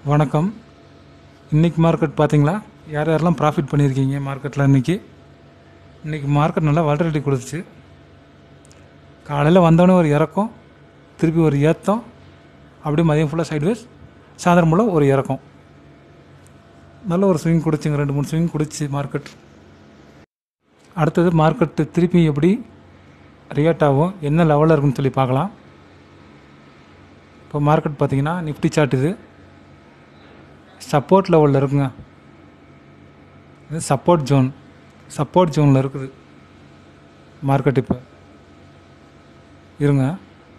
வணக்கம் இன்றைக்கி மார்க்கெட் பார்த்தீங்களா யார் யாரெல்லாம் ப்ராஃபிட் பண்ணியிருக்கீங்க மார்க்கெட்டில் இன்றைக்கி இன்றைக்கி மார்க்கெட் நல்லா வளரட்டி கொடுத்துச்சு காலையில் வந்தோடனே ஒரு இறக்கம் திருப்பி ஒரு ஏத்தம் அப்படியே மதியம் ஃபுல்லாக சைட்வேஸ் சாயந்தரம் ஃபுல்லாக ஒரு இறக்கம் நல்ல ஒரு ஸ்விங் கொடுச்சுங்க ரெண்டு மூணு ஸ்விங் கொடுச்சு மார்க்கெட் அடுத்தது மார்க்கெட்டு திருப்பி எப்படி ரியாக்ட் ஆகும் என்ன லெவலில் இருக்குன்னு சொல்லி பார்க்கலாம் இப்போ மார்க்கெட் பார்த்தீங்கன்னா நிஃப்டி சார்ட் இது சப்போர்ட் லெவலில் இருக்குங்க இது சப்போர்ட் ஜோன் சப்போர்ட் ஜோனில் இருக்குது மார்க்கெட் இப்போ இருங்க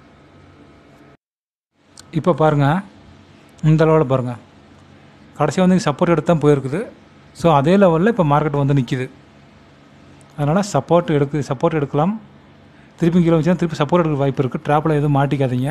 இப்போ பாருங்கள் இந்த லெவலில் பாருங்கள் கடைசியாக வந்து சப்போர்ட் எடுத்து தான் போயிருக்குது ஸோ அதே லெவலில் இப்போ மார்க்கெட் வந்து நிற்கிது அதனால் சப்போர்ட் எடுக்கு சப்போர்ட் எடுக்கலாம் திருப்பி கீழே வச்சுன்னா திருப்பி சப்போர்ட் எடுக்க வாய்ப்பு இருக்குது ட்ராப்பில் எதுவும் மாட்டிக்காதீங்க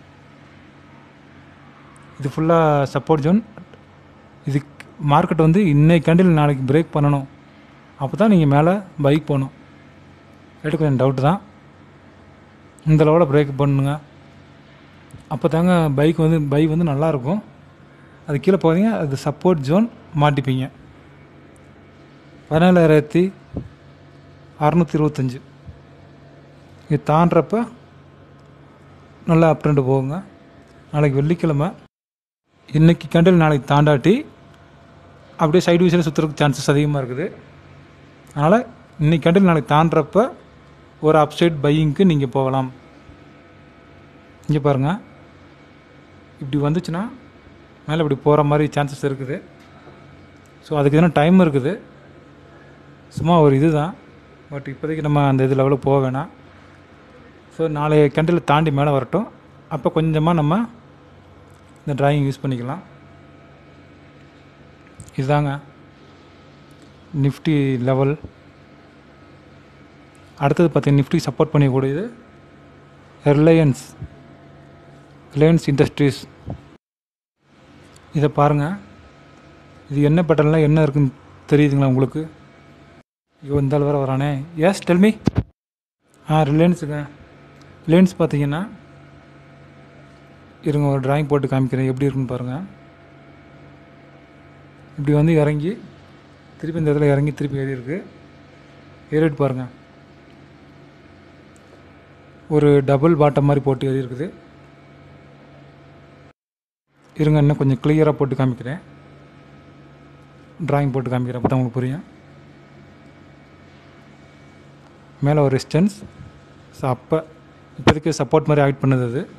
இது ஃபுல்லாக சப்போர்ட் ஜோன் இது மார்க்கெட் வந்து இன்னைக்கு கண்டில் நாளைக்கு பிரேக் பண்ணணும் அப்போ தான் நீங்கள் மேலே பைக் போகணும் ரேட்டு கொஞ்சம் டவுட்டு தான் இந்த லெவலில் பிரேக் பண்ணுங்க அப்போ தாங்க பைக் வந்து பைக் வந்து நல்லாயிருக்கும் அது கீழே போகிறீங்க அது சப்போர்ட் ஜோன் மாட்டிப்பீங்க பதினேழாயிரத்தி அறநூற்றி இருபத்தஞ்சி இது தாண்டுறப்ப நல்லா அப் ட்ரெண்டு போகுங்க நாளைக்கு வெள்ளிக்கிழமை இன்றைக்கி கண்டில் நாளைக்கு தாண்டாட்டி அப்படியே சைடு வீசில் சுற்றுறதுக்கு சான்சஸ் அதிகமாக இருக்குது அதனால் இன்றைக்கி கண்டில் நாளைக்கு தாண்டுறப்ப ஒரு அப்சைட் பையிங்க்கு நீங்கள் போகலாம் இங்கே பாருங்கள் இப்படி வந்துச்சுன்னா மேலே இப்படி போகிற மாதிரி சான்சஸ் இருக்குது ஸோ அதுக்கு எதனா டைம் இருக்குது சும்மா ஒரு இது தான் பட் இப்போதைக்கு நம்ம அந்த இது லெவலுக்கு போக வேணாம் ஸோ நாளைய கண்டில் தாண்டி மேலே வரட்டும் அப்போ கொஞ்சமாக நம்ம இந்த டிராயிங் யூஸ் பண்ணிக்கலாம் இதுதாங்க நிஃப்டி லெவல் அடுத்தது பார்த்தீங்கன்னா நிஃப்டி சப்போர்ட் பண்ணக்கூடியது ரிலையன்ஸ் ரிலையன்ஸ் இண்டஸ்ட்ரீஸ் இதை பாருங்கள் இது என்ன பேட்டர்னில் என்ன இருக்குன்னு தெரியுதுங்களா உங்களுக்கு ஐயோ இந்த ஆள் வேறு வரானே எஸ் டெல்மி ஆ ரிலையன்ஸுங்க ரிலையன்ஸ் பார்த்தீங்கன்னா இருங்க ஒரு டிராயிங் போட்டு காமிக்கிறேன் எப்படி இருக்குன்னு பாருங்கள் இப்படி வந்து இறங்கி திருப்பி இந்த இடத்துல இறங்கி திருப்பி ஏறி இருக்கு ஏறிட்டு பாருங்கள் ஒரு டபுள் பாட்டம் மாதிரி போட்டு ஏறி இருக்குது இருங்க இன்னும் கொஞ்சம் கிளியராக போட்டு காமிக்கிறேன் டிராயிங் போட்டு காமிக்கிறேன் அப்போ தான் உங்களுக்கு புரியும் மேலே ஒரு ரெசிஸ்டன்ஸ் ஸோ அப்போ இப்போதைக்கு சப்போர்ட் மாதிரி ஆக்ட் பண்ணுது அது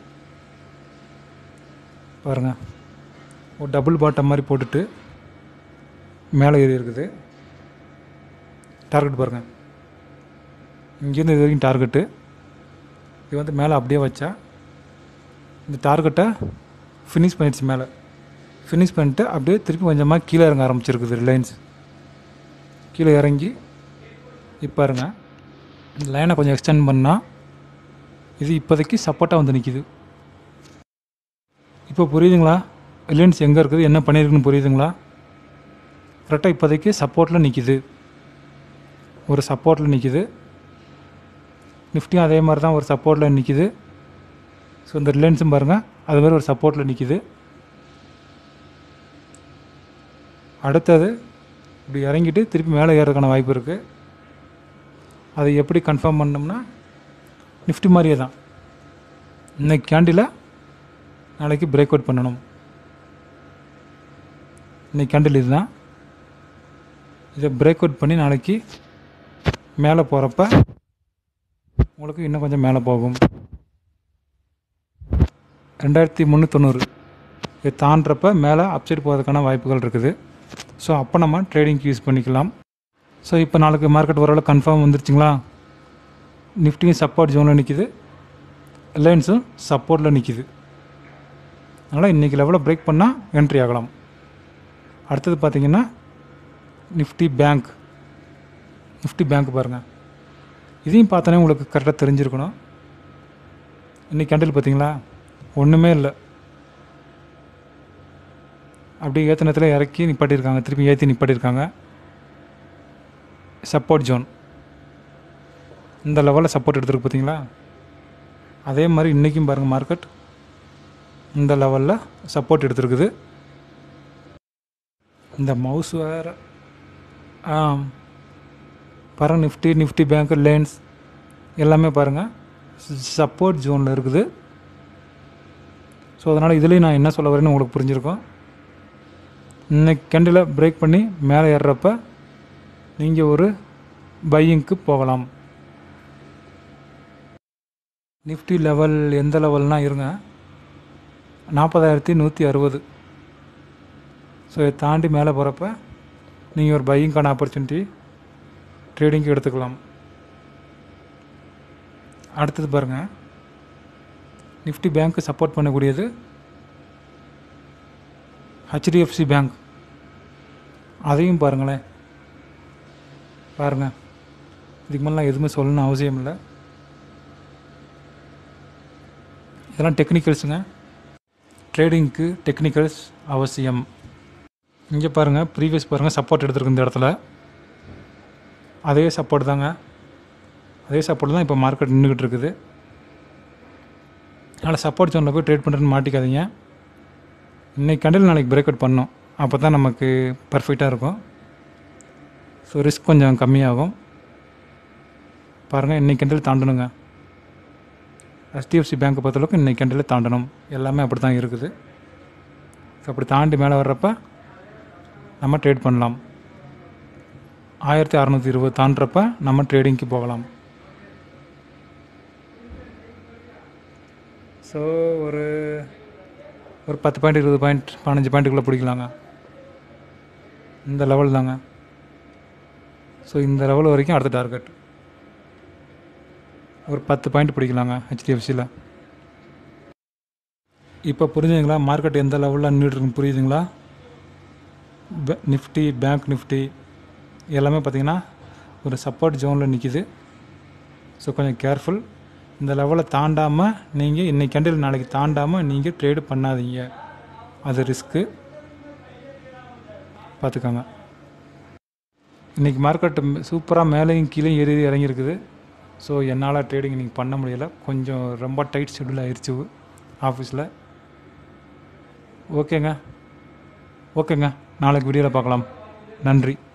பாருங்கள் ஒரு டபுள் பாட்டம் மாதிரி போட்டுட்டு மேலே ஏறி இருக்குது டார்கெட் பாருங்கள் இங்கேருந்து இது வரைக்கும் டார்கெட்டு இது வந்து மேலே அப்படியே வச்சா இந்த டார்கெட்டை ஃபினிஷ் பண்ணிடுச்சு மேலே ஃபினிஷ் பண்ணிட்டு அப்படியே திருப்பி கொஞ்சமாக கீழே இறங்க ஆரம்பிச்சிருக்குது ரிலையன்ஸ் கீழே இறங்கி இப்போ பாருங்க இந்த லைனை கொஞ்சம் எக்ஸ்டெண்ட் பண்ணால் இது இப்போதைக்கு சப்போர்ட்டாக வந்து நிற்கிது இப்போ புரியுதுங்களா ரிலையன்ஸ் எங்கே இருக்குது என்ன பண்ணியிருக்குன்னு புரியுதுங்களா கரெக்டாக இப்போதைக்கு சப்போர்ட்டில் நிற்கிது ஒரு சப்போர்ட்டில் நிற்கிது நிஃப்டியும் அதே மாதிரி தான் ஒரு சப்போர்ட்டில் நிற்கிது ஸோ இந்த ரிலையன்ஸும் பாருங்கள் அது மாதிரி ஒரு சப்போர்ட்டில் நிற்கிது அடுத்தது இப்படி இறங்கிட்டு திருப்பி மேலே ஏறதுக்கான வாய்ப்பு இருக்குது அதை எப்படி கன்ஃபார்ம் பண்ணோம்னா நிஃப்டி மாதிரியே தான் இன்னைக்கு கேண்டில் நாளைக்கு பிரேக் அவுட் பண்ணணும் இன்னைக்கு கேண்டில் இதுதான் இதை பிரேக் அவுட் பண்ணி நாளைக்கு மேலே போகிறப்ப உங்களுக்கு இன்னும் கொஞ்சம் மேலே போகும் ரெண்டாயிரத்தி முந்நூற்றொண்ணூறு இது தாண்டுறப்ப மேலே அப்சைட் போகிறதுக்கான வாய்ப்புகள் இருக்குது ஸோ அப்போ நம்ம ட்ரேடிங்க்கு யூஸ் பண்ணிக்கலாம் ஸோ இப்போ நாளைக்கு மார்க்கெட் ஓரளவு கன்ஃபார்ம் வந்துருச்சுங்களா நிஃப்டியும் சப்போர்ட் ஜோனில் நிற்கிது ரிலையன்ஸும் சப்போர்ட்டில் நிற்கிது அதனால் இன்றைக்கி லெவலில் பிரேக் பண்ணால் என்ட்ரி ஆகலாம் அடுத்தது பார்த்தீங்கன்னா நிஃப்டி பேங்க் நிஃப்டி பேங்க் பாருங்கள் இதையும் பார்த்தோன்னே உங்களுக்கு கரெக்டாக தெரிஞ்சிருக்கணும் இன்றைக்கி கேண்டில் பார்த்தீங்களா ஒன்றுமே இல்லை அப்படி ஏற்ற நேரத்தில் இறக்கி நிப்பாட்டியிருக்காங்க திருப்பி ஏற்றி நிப்பாட்டியிருக்காங்க சப்போர்ட் ஜோன் இந்த லெவலில் சப்போர்ட் எடுத்துருக்கு பார்த்தீங்களா அதே மாதிரி இன்றைக்கும் பாருங்கள் மார்க்கெட் இந்த லெவலில் சப்போர்ட் எடுத்துருக்குது இந்த மவுஸ் வேறு ஆ பாருங்கள் நிஃப்டி நிஃப்டி பேங்க் லேன்ஸ் எல்லாமே பாருங்கள் சப்போர்ட் ஜோனில் இருக்குது ஸோ அதனால் இதுலேயும் நான் என்ன சொல்ல வரேன்னு உங்களுக்கு புரிஞ்சிருக்கும் இன்னைக்கு கேண்டில் பிரேக் பண்ணி மேலே ஏறுறப்ப நீங்கள் ஒரு பையிங்க்கு போகலாம் நிஃப்டி லெவல் எந்த லெவல்னால் இருங்க நாற்பதாயிரத்தி நூற்றி அறுபது ஸோ இதை தாண்டி மேலே போகிறப்ப நீங்கள் ஒரு பையிங்கான ஆப்பர்ச்சுனிட்டி ட்ரேடிங்க்கு எடுத்துக்கலாம் அடுத்தது பாருங்கள் நிஃப்டி பேங்க்கு சப்போர்ட் பண்ணக்கூடியது ஹெச்டிஎஃப்சி பேங்க் அதையும் பாருங்களேன் பாருங்கள் இதுக்கு மேலாம் எதுவுமே சொல்லணும்னு அவசியம் இல்லை இதெல்லாம் டெக்னிக்கல்ஸுங்க ட்ரேடிங்க்கு டெக்னிக்கல்ஸ் அவசியம் இங்கே பாருங்கள் ப்ரீவியஸ் பாருங்கள் சப்போர்ட் எடுத்துருக்கு இந்த இடத்துல அதே சப்போர்ட் தாங்க அதே சப்போர்ட் தான் இப்போ மார்க்கெட் நின்றுக்கிட்டு இருக்குது அதனால் சப்போர்ட் ஜோனில் போய் ட்ரேட் பண்ணுறேன்னு மாட்டிக்காதீங்க இன்றைக்கி கண்டில் நாளைக்கு பிரேக் அவுட் பண்ணோம் அப்போ தான் நமக்கு பர்ஃபெக்டாக இருக்கும் ஸோ ரிஸ்க் கொஞ்சம் கம்மியாகும் பாருங்கள் இன்றைக்கி கண்டில் தாண்டணுங்க ஹெச்டிஎஃப்சி பேங்க்கை பொறுத்தளவுக்கு இன்றைக்கி கண்டில் தாண்டணும் எல்லாமே அப்படி தான் இருக்குது ஸோ அப்படி தாண்டி மேலே வர்றப்ப நம்ம ட்ரேட் பண்ணலாம் ஆயிரத்தி அறநூற்றி இருபது தாண்டுறப்ப நம்ம ட்ரேடிங்க்கு போகலாம் ஸோ ஒரு ஒரு பத்து பாயிண்ட் இருபது பாயிண்ட் பதினஞ்சு பாயிண்ட்டுக்குள்ளே பிடிக்கலாங்க இந்த லெவல் தாங்க ஸோ இந்த லெவல் வரைக்கும் அடுத்த டார்கெட் ஒரு பத்து பாயிண்ட் பிடிக்கலாங்க ஹெச்டிஎஃப்சியில் இப்போ புரிஞ்சுங்களா மார்க்கெட் எந்த லெவலில் நின்றுட்டுருக்குன்னு புரியுதுங்களா பே- நிஃப்டி பேங்க் நிஃப்டி எல்லாமே பார்த்தீங்கன்னா ஒரு சப்போர்ட் ஜோனில் நிற்கிது ஸோ கொஞ்சம் கேர்ஃபுல் இந்த லெவலை தாண்டாமல் நீங்கள் இன்னைக்கு கேண்டில் நாளைக்கு தாண்டாமல் நீங்கள் ட்ரேடு பண்ணாதீங்க அது ரிஸ்க்கு பார்த்துக்கோங்க இன்றைக்கி மார்க்கெட் சூப்பராக மேலேயும் கீழே ஏறி இறங்கியிருக்குது ஸோ என்னால் ட்ரேடிங் இன்றைக்கி பண்ண முடியல கொஞ்சம் ரொம்ப டைட் ஷெட்யூல் ஆயிடுச்சு ஆஃபீஸில் ஓகேங்க ஓகேங்க நாளைக்கு வீடியோவில் பார்க்கலாம் நன்றி